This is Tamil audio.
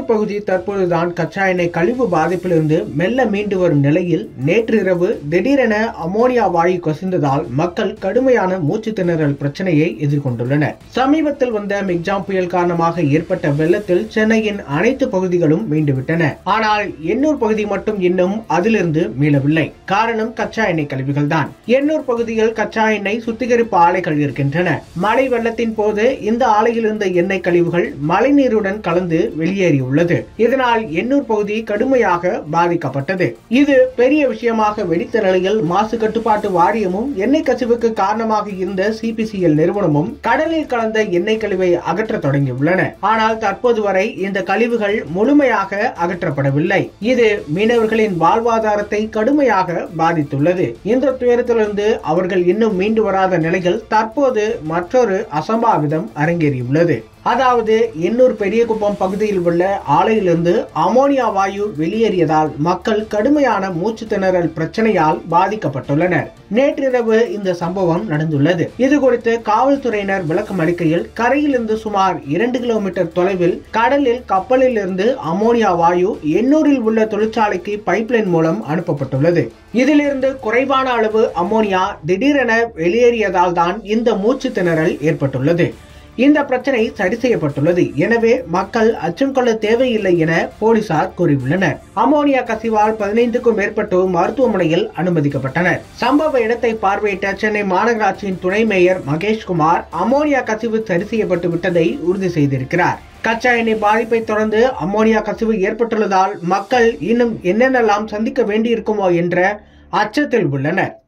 எண்ணூர் பகுதி தற்போதுதான் கச்சா எண்ணெய் கழிவு பாதிப்பிலிருந்து மெல்ல மீண்டு வரும் நிலையில் நேற்று இரவு திடீரென அமோனியா வாயு கசிந்ததால் மக்கள் கடுமையான மூச்சு திணறல் பிரச்சனையை எதிர்கொண்டுள்ளனர் சமீபத்தில் வந்த மிக்ஜாம் புயல் காரணமாக ஏற்பட்ட வெள்ளத்தில் சென்னையின் அனைத்து பகுதிகளும் மீண்டுவிட்டன ஆனால் எண்ணூர் பகுதி மட்டும் இன்னும் அதிலிருந்து மீளவில்லை காரணம் கச்சா எண்ணெய் கழிவுகள் தான் எண்ணூர் பகுதியில் கச்சா எண்ணெய் சுத்திகரிப்பு ஆலைகள் இருக்கின்றன மழை வெள்ளத்தின் போது இந்த ஆலையில் இருந்த எண்ணெய் கழிவுகள் மழைநீருடன் கலந்து வெளியேறியுள்ளது இதனால் எண்ணூர் பகுதி கடுமையாக பாதிக்கப்பட்டது இது பெரிய விஷயமாக வெடித்த நிலையில் மாசு கட்டுப்பாட்டு வாரியமும் எண்ணெய் கசிவுக்கு காரணமாக இருந்த சிபிசிஎல் நிறுவனமும் கடலில் கலந்த எண்ணெய் கழிவை அகற்ற தொடங்கியுள்ளன ஆனால் தற்போது வரை இந்த கழிவுகள் முழுமையாக அகற்றப்படவில்லை இது மீனவர்களின் வாழ்வாதாரத்தை கடுமையாக பாதித்துள்ளது இந்த துயரத்திலிருந்து அவர்கள் இன்னும் மீண்டு வராத நிலையில் தற்போது மற்றொரு அசம்பாவிதம் அரங்கேறியுள்ளது அதாவது எண்ணூர் பெரியகுப்பம் பகுதியில் உள்ள ஆலையிலிருந்து அமோனியா வாயு வெளியேறியதால் மக்கள் கடுமையான மூச்சு திணறல் பிரச்சனையால் பாதிக்கப்பட்டுள்ளனர் நேற்றிரவு இந்த சம்பவம் நடந்துள்ளது இது குறித்து காவல்துறையினர் விளக்கம் அளிக்கையில் கரையிலிருந்து சுமார் இரண்டு கிலோமீட்டர் தொலைவில் கடலில் கப்பலில் இருந்து அமோனியா வாயு எண்ணூரில் உள்ள தொழிற்சாலைக்கு பைப்லைன் மூலம் அனுப்பப்பட்டுள்ளது இதிலிருந்து குறைவான அளவு அமோனியா திடீரென வெளியேறியதால் தான் இந்த மூச்சு திணறல் ஏற்பட்டுள்ளது இந்த பிரச்சனை சரி செய்யப்பட்டுள்ளது எனவே மக்கள் அச்சம் கொள்ள தேவையில்லை என போலீசார் கூறியுள்ளனர் அமோனியா கசிவால் பதினைந்துக்கும் மேற்பட்டோர் மருத்துவமனையில் அனுமதிக்கப்பட்டனர் சம்பவ இடத்தை பார்வையிட்ட சென்னை மாநகராட்சியின் துணை மேயர் மகேஷ்குமார் அமோனியா கசிவு சரி செய்யப்பட்டு விட்டதை உறுதி செய்திருக்கிறார் கச்சா எண்ணெய் பாதிப்பை தொடர்ந்து அமோனியா கசிவு ஏற்பட்டுள்ளதால் மக்கள் இன்னும் என்னென்னலாம் சந்திக்க வேண்டியிருக்குமோ என்ற அச்சத்தில் உள்ளனர்